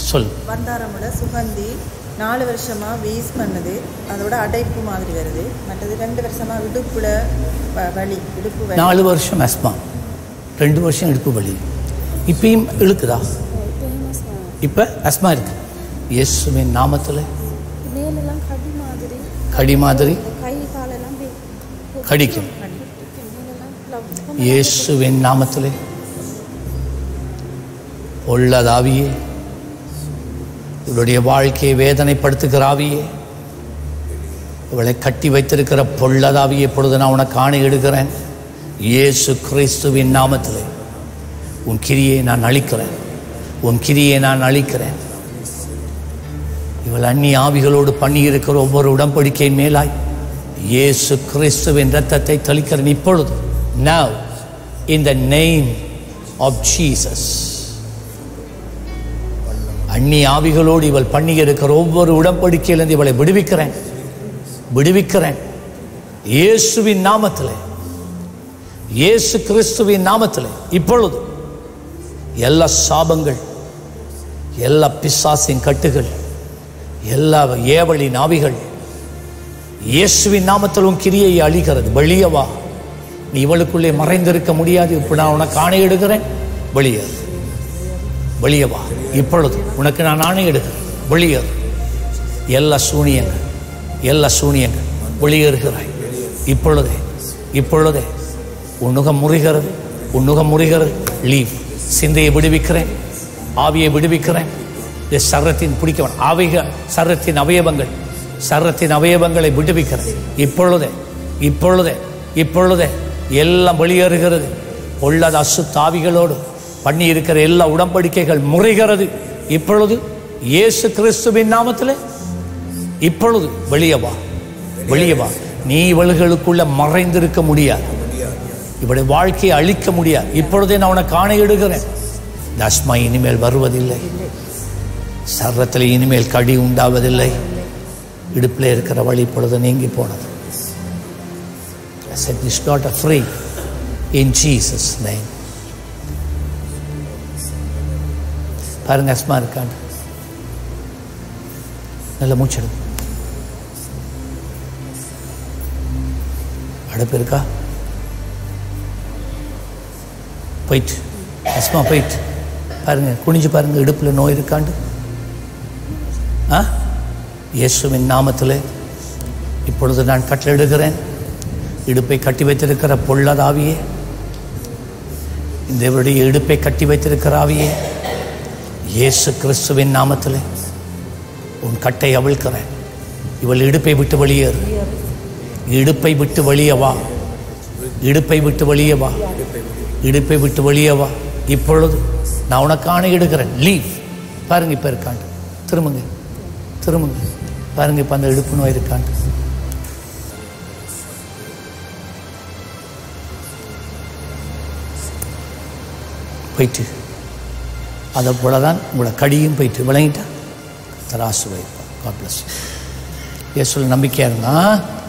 சொல் வந்தாரமுல சுகந்தி நாலு வருஷமாக வீஸ் பண்ணுது அதோட அடைப்பு மாதிரி வருது மற்றது ரெண்டு வருஷமாக இடுப்புல வ- வலி இடுப்பு வலி நாலு வருஷம் அஸ்மா ரெண்டு வருஷம் இடுப்பு வலி இப்பயும் இழுக்குதா இப்போ அஸ்மா இருக்கு இயேசுவின் நாமத்தில் மேலெல்லாம் கடி மாதிரி கடி மாதிரி கை காலெல்லாம் வே- கடிக்கும் மேலெல்லாம் லவ் இயேசுவின் நாமத்திலே உள்ளதாவியே இவளுடைய வாழ்க்கையை வேதனைப்படுத்துகிற ஆவியே இவளை கட்டி வைத்திருக்கிற பொள்ளதாவியை பொழுது நான் உனக்கு ஆணையிடுகிறேன் இயேசு கிறிஸ்துவின் நாமத்திலே உன் கிரியை நான் அழிக்கிறேன் உன் கிரியை நான் அழிக்கிறேன் இவள் அந்நிய ஆவிகளோடு பண்ணியிருக்கிற ஒவ்வொரு உடன்படிக்கையின் மேலாய் இயேசு கிறிஸ்துவின் ரத்தத்தை தெளிக்கிறேன் இப்பொழுது now in the name of Jesus அந்நிய ஆவிகளோடு இவள் பண்ணியிருக்கிற ஒவ்வொரு உடன்படிக்கையிலிருந்து இவளை விடுவிக்கிறேன் விடுவிக்கிறேன் இயேசுவின் நாமத்திலே இயேசு கிறிஸ்துவின் நாமத்திலே இப்பொழுது எல்லா சாபங்கள் எல்லா பிசாசின் கட்டுகள் எல்லா ஏவலின் ஆவிகள் இயேசுவின் நாமத்தில் உன் கிரியை அழிகிறது வெளியே வா நீ இவளுக்குள்ளே மறைந்திருக்க முடியாது இப்போ நான் உனக்கு ஆணையிடுகிறேன் வெளியே வெளியே வா இப்பொழுது உனக்கு நான் ஆணையிடுகிறேன் வெளியே எல்லா சூனியங்கள் எல்லா சூனியங்கள் வெளியேறுகிறாய் இப்பொழுதே இப்பொழுதே உன்னுகம் முறிகிறது உன்னுகம் முறிகிறது லீவ் சிந்தையை விடுவிக்கிறேன் ஆவியை விடுவிக்கிறேன் இந்த சரத்தின் பிடிக்கவன் ஆவிக சரத்தின் அவயவங்கள் சரத்தின் அவயவங்களை விடுவிக்கிறேன் இப்பொழுதே இப்பொழுதே இப்பொழுதே எல்லாம் வெளியேறுகிறது உள்ளது அசு தாவிகளோடு பண்ணி இருக்கிற எல்லா உடன்படிக்கைகள் முறைகிறது இப்பொழுது இயேசு கிறிஸ்துவின் நாமத்திலே இப்பொழுது வெளியே வா வெளியே வா நீ இவள்களுக்குள்ள மறைந்திருக்க முடியாது இவளுடைய வாழ்க்கையை அழிக்க முடியாது இப்பொழுதே நான் உனக்கு ஆணையிடுகிறேன் தஸ்மா இனிமேல் வருவதில்லை சர்வத்தில் இனிமேல் கடி உண்டாவதில்லை இடுப்பில் இருக்கிற வழி இப்பொழுது நீங்கி போனது I said, this daughter free in Jesus' name. பாருங்க அஸ்மா இருக்காங்க நல்ல மூச்செடு அடப்பு இருக்கா போயிட்டு அஸ்மா போயிட்டு பாருங்க குனிஞ்சு பாருங்க இடுப்பில் நோய் இருக்காண்டு ஆ இயேசுவின் நாமத்திலே இப்பொழுது நான் கட்டளிடுகிறேன் இடுப்பை கட்டி வைத்திருக்கிற பொள்ளதாவியே இந்த இவருடைய இடுப்பை கட்டி வைத்திருக்கிற ஆவியே இயேசு கிறிஸ்துவின் நாமத்திலே உன் கட்டை அவிழ்க்கிறேன் இவள் இடுப்பை விட்டு வெளியேறு இடுப்பை விட்டு வெளியே வா இடுப்பை விட்டு வெளியே வா இடுப்பை விட்டு வெளியே வா இப்பொழுது நான் உனக்கு ஆணையிடுகிறேன் லீவ் பாருங்க இப்போ இருக்காண்டு திரும்புங்க திரும்புங்க பாருங்க இப்போ அந்த இடுப்பு நோய் இருக்காண்டு போயிட்டு அதை போல தான் உங்களோட கடியும் போயிட்டு விளங்கிட்டா தராசு வைப்பா காட் பிளஸ் இயேசுல நம்பிக்கையாக இருந்தா